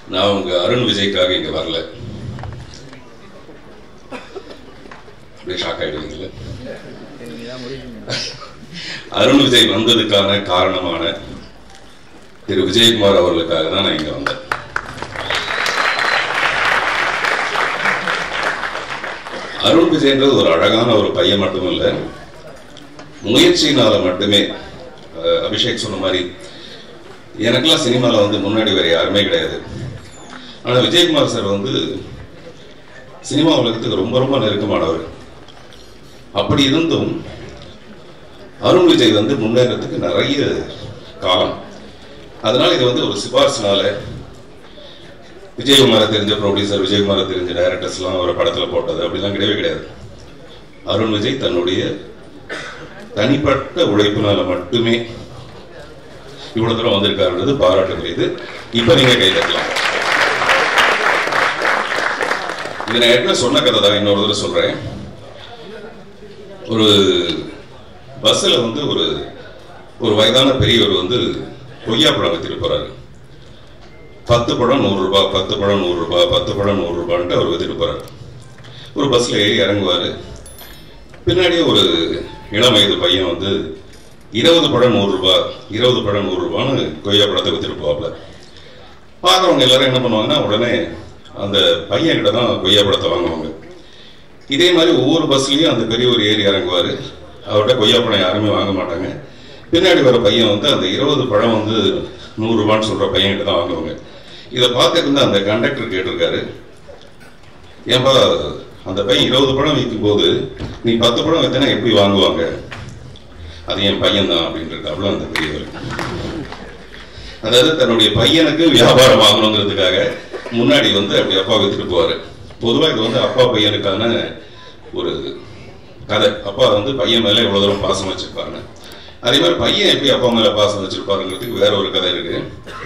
நான் உங்க அருண் விஜய்க்காக இங்க வரல அப்படியே ஷாக் ஆயிடுவீங்கல்ல அருண் விஜய் வந்ததுக்கான காரணமான திரு விஜயகுமார் அவர்களுக்காக தான் நான் இங்க வந்தேன் அருண் விஜய்ன்றது ஒரு அழகான ஒரு பையன் மட்டும் இல்ல முயற்சியினால மட்டுமே அஹ், அபிஷேக் சொன்ன மாதிரி எனக்கெல்லாம் சினிமாவில் வந்து முன்னாடி வேற யாருமே கிடையாது ஆனால் விஜயகுமார் சார் வந்து சினிமா உலகத்துக்கு ரொம்ப ரொம்ப நெருக்கமானவர் அப்படி இருந்தும் அருண் விஜய் வந்து முன்னேறதுக்கு நிறைய காலம் அதனால இது வந்து ஒரு சிபாரிசுனால விஜயகுமாரை தெரிஞ்ச ப்ரொடியூசர் விஜயகுமாரை தெரிஞ்ச டைரக்டர்ஸ்லாம் ஒரு படத்தில் போட்டது அப்படிலாம் கிடையவே கிடையாது அருண் விஜய் தன்னுடைய தனிப்பட்ட உழைப்பினால மட்டுமே இவ்வளவு தூரம் வந்திருக்காருன்றது பாராட்டுக்குரியது இப்ப நீங்க கை தட்டலாம் இது நான் ஏற்கனவே சொன்ன கதை தான் இன்னொரு தடவை சொல்றேன் ஒரு பஸ்ஸில் வந்து ஒரு ஒரு வயதான பெரியவர் வந்து கொய்யா பழம் வித்துட்டு போறாரு பத்து பழம் நூறு ரூபாய் பத்து பழம் நூறு ரூபாய் பத்து பழம் நூறு ரூபான்ட்டு அவர் வித்துட்டு போறாரு ஒரு பஸ்ல ஏறி இறங்குவாரு பின்னாடியே ஒரு இளம் வயது பையன் வந்து இருபது பழம் நூறு ரூபாய் இருபது பழம் நூறு ரூபான்னு கொய்யா பழத்தை வித்துட்டு போவாப்ல பார்க்குறவங்க எல்லாரும் என்ன பண்ணுவாங்கன்னா உடனே அந்த பையன் கிட்ட தான் கொய்யா பழத்தை வாங்குவாங்க இதே மாதிரி ஒவ்வொரு பஸ்லயும் அந்த பெரியவர் ஏறி இறங்குவாரு அவர்கிட்ட கொய்யா பழம் யாருமே வாங்க மாட்டாங்க பின்னாடி வர பையன் வந்து அந்த இருபது பழம் வந்து நூறு ரூபான்னு சொல்ற பையன் கிட்ட தான் வாங்குவாங்க இதை பார்த்துட்டு இருந்த அந்த கண்டக்டர் கேட்டிருக்காரு ஏன்பா அந்த பையன் இருபது பழம் விற்கும் போது நீ பத்து பழம் வித்தனா எப்படி வாங்குவாங்க அது என் பையன் தான் அப்படின்ட்டு அந்த பெரியவர் அதாவது தன்னுடைய பையனுக்கு வியாபாரம் ஆகணுங்கிறதுக்காக முன்னாடி வந்து அப்படி அப்பா வித்துட்டு போவாரு பொதுவா இது வந்து அப்பா பையனுக்கான ஒரு கதை அப்பா வந்து பையன் மேல எவ்வளவு தூரம் பாசம் வச்சிருப்பாருன்னு அதே மாதிரி பையன் எப்படி அப்பா மேல பாசம் வச்சிருப்பாருங்கிறதுக்கு வேற ஒரு கதை இருக்கு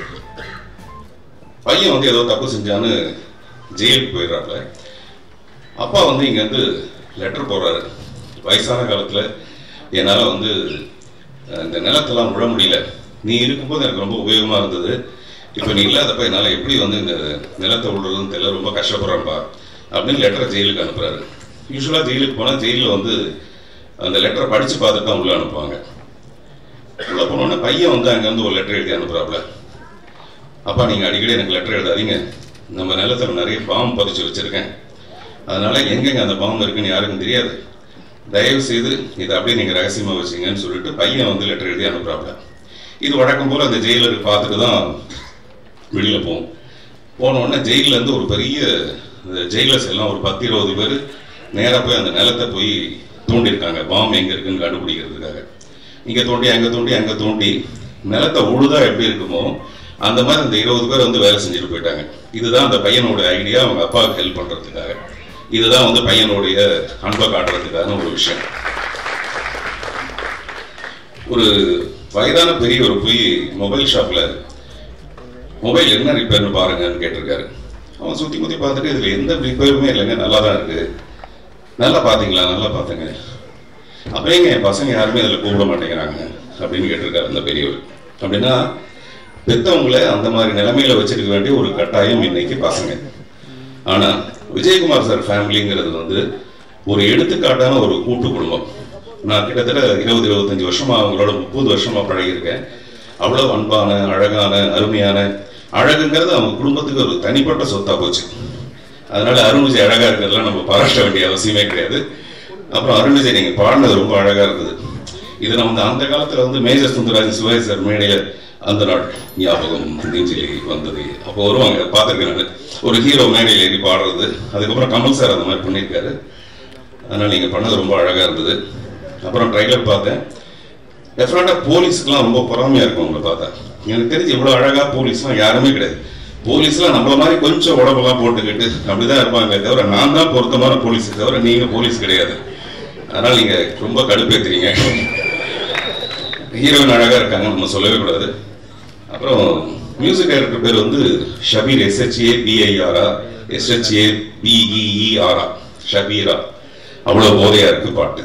பையன் வந்து ஏதோ தப்பு செஞ்சான்னு ஜெயிலுக்கு போயிடுறாப்ல அப்பா வந்து இங்க இருந்து லெட்டர் போடுறாரு வயசான காலத்துல என்னால வந்து அஹ், இந்த நிலத்தெல்லாம் விழ முடியல நீ இருக்கும்போது எனக்கு ரொம்ப உபயோகமா இருந்தது இப்போ நீ இல்லாதப்ப என்னால எப்படி வந்து இந்த நிலத்தை விடுறதுன்னு தெரியல ரொம்ப கஷ்டப்படுறேன்ப்பா அப்படின்னு லெட்டரை ஜெயிலுக்கு அனுப்புறாரு யூஸ்வலா ஜெயிலுக்கு போனா ஜெயிலில் வந்து அந்த லெட்டரை படிச்சு பார்த்துட்டு தான் உள்ள அனுப்புவாங்க உள்ள போனோடனே பையன் வந்து அங்கேருந்து ஒரு லெட்டர் எழுதி அனுப்புறாப்புல அப்பா நீங்க அடிக்கடி எனக்கு லெட்டர் எழுதாதீங்க நம்ம நிலத்துல நிறைய பாம்பு பதிச்சு வச்சிருக்கேன் அதனால எங்கெங்க அந்த பாம்பு இருக்குன்னு யாருக்கும் தெரியாது தயவு செய்து இதை அப்படியே நீங்க ரகசியமா வச்சுங்கன்னு சொல்லிட்டு பையன் வந்து லெட்டர் எழுதி அனுப்புறாப்புல இது வழக்கம் போல அந்த ஜெயிலருக்கு பார்த்துட்டு தான் வெளியில போகும் போன உடனே ஜெயில்ல இருந்து ஒரு பெரிய ஜெயிலர்ஸ் எல்லாம் ஒரு பத்து இருபது பேர் நேரா போய் அந்த நிலத்தை போய் தோண்டியிருக்காங்க பாம்பு எங்க இருக்குன்னு கண்டுபிடிக்கிறதுக்காக இங்க தோண்டி அங்க தோண்டி அங்க தோண்டி நிலத்தை உழுதா எப்படி இருக்குமோ அந்த மாதிரி அந்த இருபது பேர் வந்து வேலை செஞ்சுட்டு போயிட்டாங்க இதுதான் அந்த பையனோட ஐடியா அவங்க அப்பாவுக்கு ஹெல்ப் பண்றதுக்காக இதுதான் வந்து பையனுடைய அன்பை காட்டுறதுக்கான ஒரு விஷயம் ஒரு வயதான பெரியவர் போய் மொபைல் ஷாப்ல மொபைல் என்ன ரிப்பேர்னு பாருங்கன்னு கேட்டிருக்காரு அவன் சுத்தி முத்தி பார்த்துட்டு இதுல எந்த ரிப்பேருமே இல்லைங்க நல்லா தான் இருக்கு நல்லா பாத்தீங்களா நல்லா பார்த்தேங்க அப்புறம் எங்க என் பசங்க யாருமே அதில் கூப்பிட மாட்டேங்கிறாங்க அப்படின்னு கேட்டிருக்காரு அந்த பெரியவர் அப்படின்னா பெத்தவங்களை அந்த மாதிரி நிலைமையில வச்சிருக்க வேண்டிய ஒரு கட்டாயம் இன்னைக்கு பசங்க ஆனா விஜயகுமார் சார் ஃபேமிலிங்கிறது வந்து ஒரு எடுத்துக்காட்டான ஒரு கூட்டு குடும்பம் நான் கிட்டத்தட்ட இருபது இருபத்தஞ்சு வருஷமா அவங்களோட முப்பது வருஷமா பழகியிருக்கேன் அவ்வளவு அன்பான அழகான அருமையான அழகுங்கிறது அவங்க குடும்பத்துக்கு ஒரு தனிப்பட்ட சொத்தா போச்சு அதனால அருண் விஜய் அழகா இருக்கிறதுலாம் நம்ம பாராட்ட வேண்டிய அவசியமே கிடையாது அப்புறம் அருண் விஜய் நீங்க பாடினது ரொம்ப அழகா இருந்தது இது நம்ம வந்து அந்த காலத்துல வந்து மேஜர் சுந்தரராஜன் சிவாஜி சார் மேடையில அந்த நாள் ஞாபகம் நெஞ்சிலே வந்தது அப்போ வருவாங்க பார்த்துருக்கேன் நான் ஒரு ஹீரோ மேடையில் ஏறி பாடுறது அதுக்கப்புறம் கமல் சார் அந்த மாதிரி பண்ணியிருக்காரு அதனால நீங்க பண்ணது ரொம்ப அழகா இருந்தது அப்புறம் ட்ரைலர் பார்த்தேன் டெஃபினட்டா போலீஸ்க்குலாம் ரொம்ப பொறாமையா இருக்கும் உங்களை பார்த்தா எனக்கு தெரிஞ்சு இவ்வளவு அழகா போலீஸ்லாம் யாருமே கிடையாது போலீஸ்லாம் நம்மள மாதிரி கொஞ்சம் உடம்பெல்லாம் போட்டுக்கிட்டு அப்படிதான் இருப்பாங்க தவிர நான் தான் பொருத்தமான போலீஸ் தவிர நீங்க போலீஸ் கிடையாது அதனால நீங்க ரொம்ப கடுப்பேத்துறீங்க ஹீரோயின் அழகா இருக்காங்க நம்ம சொல்லவே கூடாது அப்புறம் மியூசிக் டைரக்டர் பேர் வந்து ஷபீர் எஸ்ஹெச்ஏ பிஐஆரா எஸ்ஹெச்ஏ பிஇஇஆரா ஷபீரா அவ்வளவு போதையா இருக்கு பாட்டு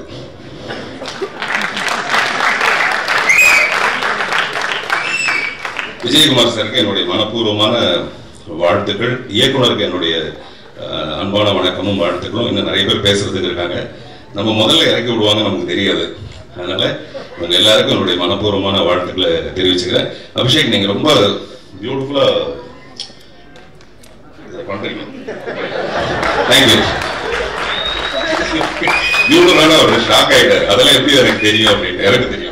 விஜயகுமார் சாருக்கு என்னுடைய மனப்பூர்வமான வாழ்த்துக்கள் இயக்குனருக்கு என்னுடைய அஹ், அன்பான வணக்கமும் வாழ்த்துக்களும் இன்னும் நிறைய பேர் பேசுறதுக்கு இருக்காங்க நம்ம முதல்ல இறக்கி விடுவாங்க நமக்கு தெரியாது அதனால உங்க எல்லாருக்கும் என்னுடைய மனப்பூர்வமான வாழ்த்துக்களை தெரிவிச்சுக்கிறேன் அபிஷேக் நீங்க ரொம்ப பியூட்டிஃபுல்லா இதை பண்றீங்க தேங்க்யூ பியூட்டிஃபுல்லான ஒரு ஷாக் ஆயிட்டாரு அதெல்லாம் எப்படி எனக்கு தெரியும் அப்படின்னு எனக்கு தெரியும்